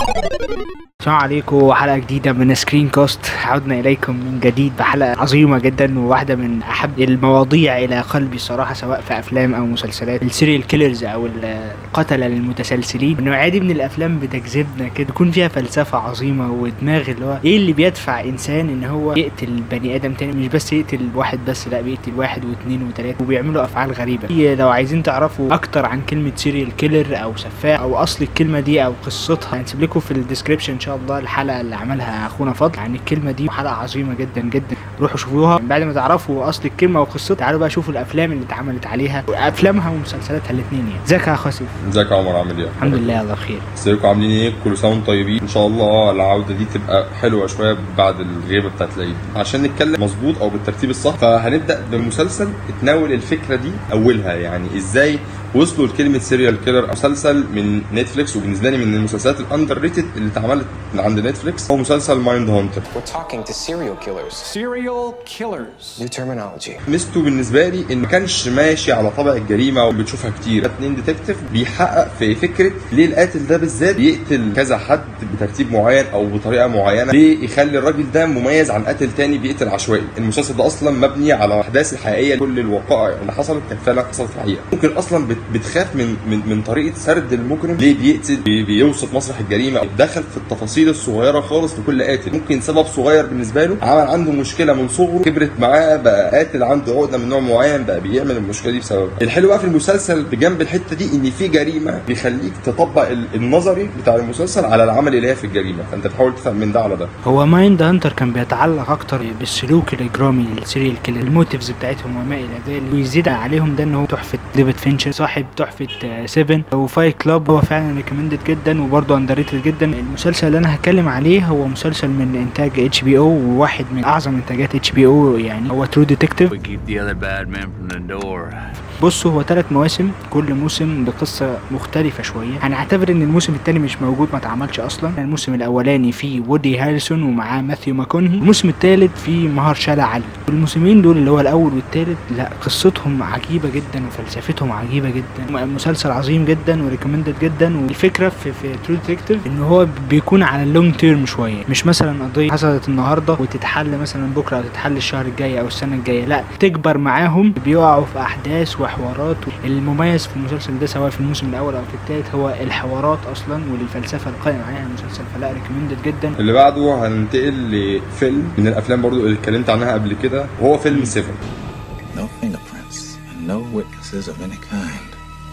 السلام عليكم حلقة جديدة من سكرين كاست عدنا إليكم من جديد بحلقة عظيمة جدا وواحدة من أحب المواضيع إلى قلبي الصراحة سواء في أفلام أو مسلسلات السيريال كيلرز أو القتلة المتسلسلين النوعية دي من الأفلام بتجذبنا كده يكون فيها فلسفة عظيمة ودماغ اللي هو إيه اللي بيدفع إنسان إن هو يقتل بني آدم تاني مش بس يقتل واحد بس لا بيقتل واحد واثنين وثلاثة وبيعملوا أفعال غريبة في- لو عايزين تعرفوا أكتر عن كلمة سيريال كيلر أو سفاح أو أصل الكلمة دي أو قصتها هنسيب لكم في الديسكربشن إن شاء الله الحلقة اللي عملها أخونا فضل عن الكلمة دي حلقة عظيمة جدا جدا روحوا شوفوها بعد ما تعرفوا أصل الكلمة وقصتها تعالوا بقى شوفوا الأفلام اللي اتعملت عليها أفلامها ومسلسلاتها الاتنين يعني ازيك يا أخ وسيم ازيك يا عمر عامل ايه؟ الحمد لله الله بخير ازيكم عاملين ايه؟ كل سنه وانتم طيبين ان شاء الله العوده دي تبقى حلوه شويه بعد الغيبه بتاعت العيد عشان نتكلم مظبوط او بالترتيب الصح فهنبدا بمسلسل اتناول الفكره دي اولها يعني ازاي وصلوا لكلمه سيريال كيلر مسلسل من نتفليكس وبالنسبه لي من المسلسلات الاندر ريتد اللي اتعملت من عند نتفليكس هو مسلسل مايند هانتر We're talking to serial killers. Serial killers. New terminology. ميزته بالنسبه لي انه ما كانش ماشي على طابع الجريمه وبتشوفها كتير اتنين ديتكتيف بيحقق في فكره ليه القاتل ده بالذات بيقتل كذا حد بترتيب معين او بطريقه معينه ليه يخلي الراجل ده مميز عن قاتل تاني بيقتل عشوائي المسلسل ده اصلا مبني على الاحداث الحقيقيه كل الوقائع اللي حصلت كانت فعلا حصلت في الحقيقه ممكن اصلا بت- بتخاف من من من طريقه سرد المجرم ليه بيقتل بي- بيوصف مسرح الجريمه دخل في التفاصيل الصغيره خالص لكل قاتل ممكن سبب صغير بالنسبه له عمل عنده مشكله من صغره كبرت معاه بقى قاتل عنده عقده من نوع معين بقى بيعمل المشكله دي بسببها الحلو بقى في المسلسل بجنب الحته دي ان في جريمه بيخليك تطبق ال- النظري بتاع المسلسل على العمل اللي هي في الجريمه فانت تحاول تفهم من ده على ده هو مايند هانتر كان بيتعلق اكتر بالسلوك الاجرامي للسيريال كيلر الموتيفز بتاعتهم وما الى ذلك ويزيد عليهم ده ان هو تحفه ديفيد فينشر صاحب تحفه 7 وفايت كلاب هو فعلا ريكومندد جدا وبرضه اندر ريتد جدا المسلسل اللي انا هتكلم عليه هو مسلسل من انتاج اتش بي او وواحد من اعظم انتاجات اتش بي او يعني هو ترو ديتكتيف We keep the other bad men from the door. بصوا هو ثلاث مواسم كل موسم بقصة مختلفة شوية هنعتبر ان الموسم الثاني مش موجود ما اتعملش اصلا الموسم الاولاني فيه وودي هاريسون ومعاه ماثيو ماكونهي الموسم الثالث فيه مهرشالا علي الموسمين دول اللي هو الاول والثالث لا قصتهم عجيبة جدا وفلسفتهم عجيبة جدا م- مسلسل عظيم جدا وريكومندد جدا والفكرة في في ترو ديتكتيف ان هو بيكون على اللونج تيرم شوية مش مثلا قضية حصلت النهاردة وتتحل مثلا بكرة او تتحل الشهر الجاي او السنة الجاية لا تكبر معاهم بيقعوا في احداث وحوارات المميز في المسلسل ده سواء في الموسم الاول او في الثالث هو الحوارات اصلا والفلسفه القائمه عليها المسلسل فلا ريكومندد جدا اللي بعده هننتقل لفيلم من الافلام برضو اللي اتكلمت عنها قبل كده وهو فيلم سيفن No fingerprints and no witnesses of any kind.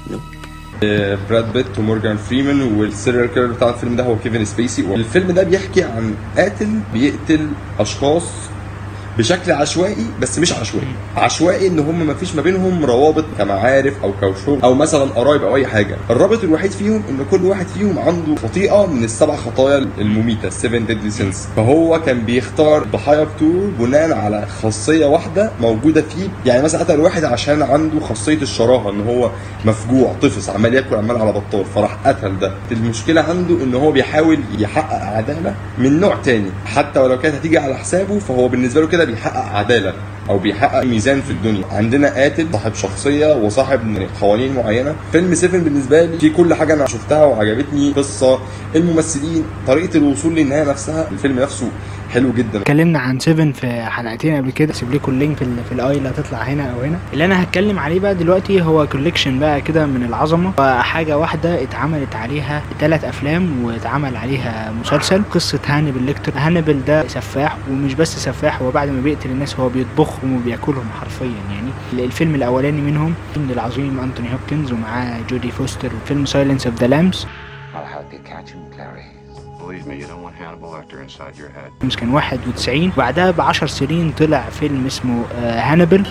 براد بيت ومورجان فريمان والسيريال كيلر بتاع الفيلم ده هو كيفن سبيسي والفيلم ده بيحكي عن قاتل بيقتل اشخاص بشكل عشوائي بس مش عشوائي عشوائي ان هم ما فيش ما بينهم روابط كمعارف او كشغل او مثلا قرايب او اي حاجه الرابط الوحيد فيهم ان كل واحد فيهم عنده خطيئه من السبع خطايا المميته السيفن ديدلي سينس فهو كان بيختار ضحايا بتوعه بناء على خاصيه واحده موجوده فيه يعني مثلا قتل واحد عشان عنده خاصيه الشراهه ان هو مفجوع طفس عمال ياكل عمال على بطال فراح قتل ده المشكله عنده ان هو بيحاول يحقق عداله من نوع تاني حتى ولو كانت هتيجي على حسابه فهو بالنسبه له كده بيحقق عداله او بيحقق ميزان في الدنيا عندنا قاتل صاحب شخصيه وصاحب قوانين معينه فيلم سيفن بالنسبه لي في كل حاجه انا شفتها وعجبتني قصه الممثلين طريقه الوصول للنهايه نفسها الفيلم نفسه حلو جدا اتكلمنا عن 7 في حلقتين قبل كده سيب لكم اللينك في, ال- في الاي اللي هتطلع هنا او هنا اللي انا هتكلم عليه بقى دلوقتي هو كوليكشن بقى كده من العظمه وحاجه واحده اتعملت عليا ثلاث افلام واتعمل عليها مسلسل قصه هانيبال ليكتور هانيبال ده سفاح ومش بس سفاح هو بعد ما بيقتل الناس هو بيطبخهم وبياكلهم حرفيا يعني الفيلم الاولاني منهم الفيلم العظيم انتوني هوبكنز ومعاه جودي فوستر فيلم سايلنس اوف ذا لامبس I'll help you catch him, Clary. Believe me, you don't want Hannibal Lecter inside your head. الفيلم كان 91 بعدها ب 10 سنين طلع فيلم اسمه هانيبال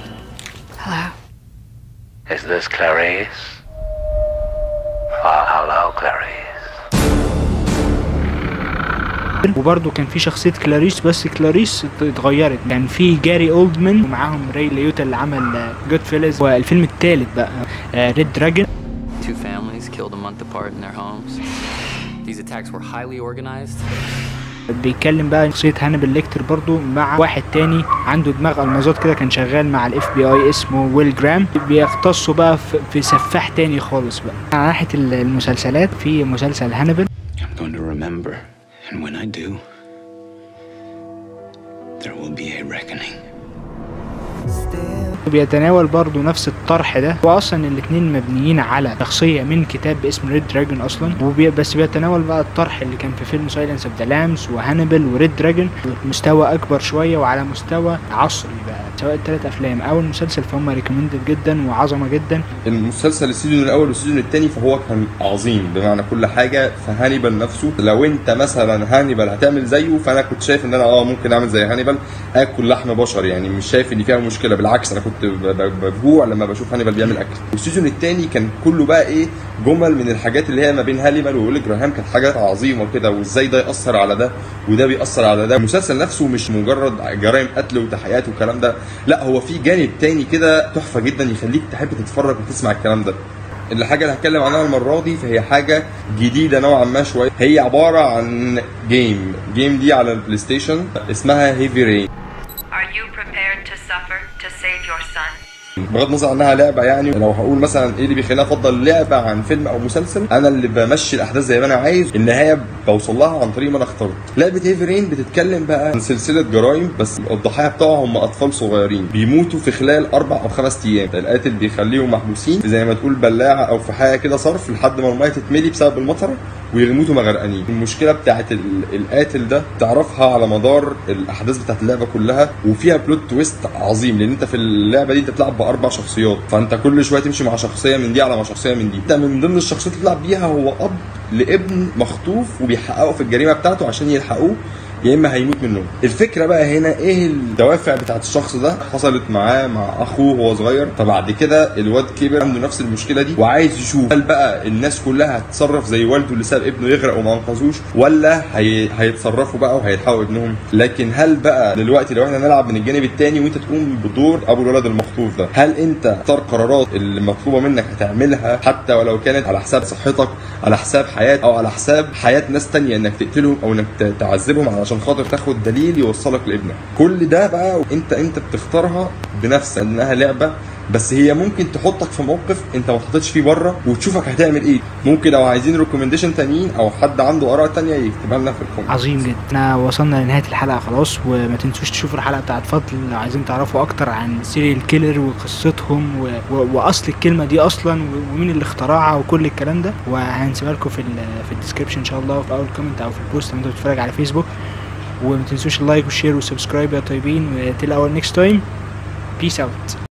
Is this Clarice? Well, hello, Clarice. وبرضه كان في شخصية كلاريس بس كلاريس ات- اتغيرت كان في جاري اولدمان ومعاهم راي ليوتا اللي عمل جود فيلز والفيلم الثالث بقى ريد دراجون Two families killed a month apart in their homes. These attacks were highly organized. بيتكلم بقى شخصية هانيبال ليكتر برضو مع واحد تاني عنده دماغ المازات كده كان شغال مع الاف بي اي اسمه ويل جرام بيختصوا بقى في- في سفاح تاني خالص بقى على ناحية ال- المسلسلات في مسلسل هانيبال I'm I'm going to remember. And when I do, there will be a reckoning. بيتناول برضو نفس الطرح ده واصلا الاتنين مبنيين على شخصيه من كتاب باسم ريد دراجون اصلا وبي بس بيتناول بقى الطرح اللي كان في فيلم سايلنس اوف ذا لامس وهانيبال وريد دراجون مستوى اكبر شويه وعلى مستوى عصري بقى سواء الثلاث افلام او المسلسل فهم ريكومندد جدا وعظمه جدا المسلسل السيزون الاول والسيزون الثاني فهو كان عظيم بمعنى كل حاجه فهانيبال نفسه لو انت مثلا هانيبال هتعمل زيه فانا كنت شايف ان انا اه ممكن اعمل زي هانيبال اكل لحم بشر يعني مش شايف ان فيها مشكله بالعكس انا كنت ب- ب- بجوع لما بشوف هانيبال بيعمل اكل والسيزون الثاني كان كله بقى ايه جمل من الحاجات اللي هي ما بين هانيبال وويل جراهام كانت حاجات عظيمه كده وازاي ده ياثر على ده وده بيأثر على ده المسلسل نفسه مش مجرد جرائم قتل وتحقيقات والكلام ده لا هو في جانب تاني كده تحفه جدا يخليك تحب تتفرج وتسمع الكلام ده الحاجه اللي هتكلم عنها المره دي فهي حاجه جديده نوعا ما شويه هي عباره عن جيم جيم دي على البلاي ستيشن اسمها هيفي رين Are you prepared to suffer to save your son? بغض النظر عنها لعبه يعني لو هقول مثلا ايه اللي بيخليني افضل لعبه عن فيلم او مسلسل انا اللي بمشي الاحداث زي ما انا عايز النهايه بوصل لها عن طريق ما انا اخترت لعبه هيفي رين بتتكلم بقى عن سلسله جرائم بس الضحايا بتوعهم هم اطفال صغيرين بيموتوا في خلال اربع او خمس ايام القاتل بيخليهم محبوسين زي ما تقول بلاعه او في حاجه كده صرف لحد ما الميه تتملي بسبب المطره ويموتوا مغرقانين المشكله بتاعت ال- القاتل ده تعرفها على مدار الاحداث بتاعت اللعبه كلها وفيها بلوت تويست عظيم لان انت في اللعبه دي انت بتلعب باربع شخصيات فانت كل شويه تمشي مع شخصيه من دي على مع شخصيه من دي انت من ضمن الشخصيات اللي بتلعب بيها هو اب لابن مخطوف وبيحققوا في الجريمه بتاعته عشان يلحقوه يا اما هيموت منهم الفكره بقى هنا ايه الدوافع بتاعت الشخص ده حصلت معاه مع اخوه وهو صغير فبعد كده الواد كبر عنده نفس المشكله دي وعايز يشوف هل بقى الناس كلها هتتصرف زي والده اللي ساب ابنه يغرق وما انقذوش ولا هي... هيتصرفوا بقى وهيلحقوا ابنهم لكن هل بقى دلوقتي لو احنا نلعب من الجانب الثاني وانت تقوم بدور ابو الولد المخطوف ده هل انت تختار قرارات اللي مطلوبه منك هتعملها حتى ولو كانت على حساب صحتك على حساب حياه او على حساب حياه ناس تانية انك تقتلهم او انك ت- تعذبهم علشان خاطر تاخد دليل يوصلك لابنك كل ده بقى انت انت بتختارها بنفسك انها لعبه بس هي ممكن تحطك في موقف انت ما اتحطيتش فيه بره وتشوفك هتعمل ايه ممكن لو عايزين ريكومنديشن تانيين او حد عنده اراء تانية يكتبها لنا في الكومنت عظيم جدا احنا وصلنا لنهايه الحلقه خلاص وما تنسوش تشوفوا الحلقه بتاعت فضل لو عايزين تعرفوا اكتر عن سيريال كيلر وقصتهم و... و... واصل الكلمه دي اصلا و... ومين اللي اخترعها وكل الكلام ده وهنسيبها لكم في ال... في الديسكربشن ان شاء الله في اول كومنت او في البوست لو انت بتتفرج على فيسبوك وما تنسوش اللايك والشير والسبسكرايب يا طيبين وتلاقوا نيكست تايم بيس اوت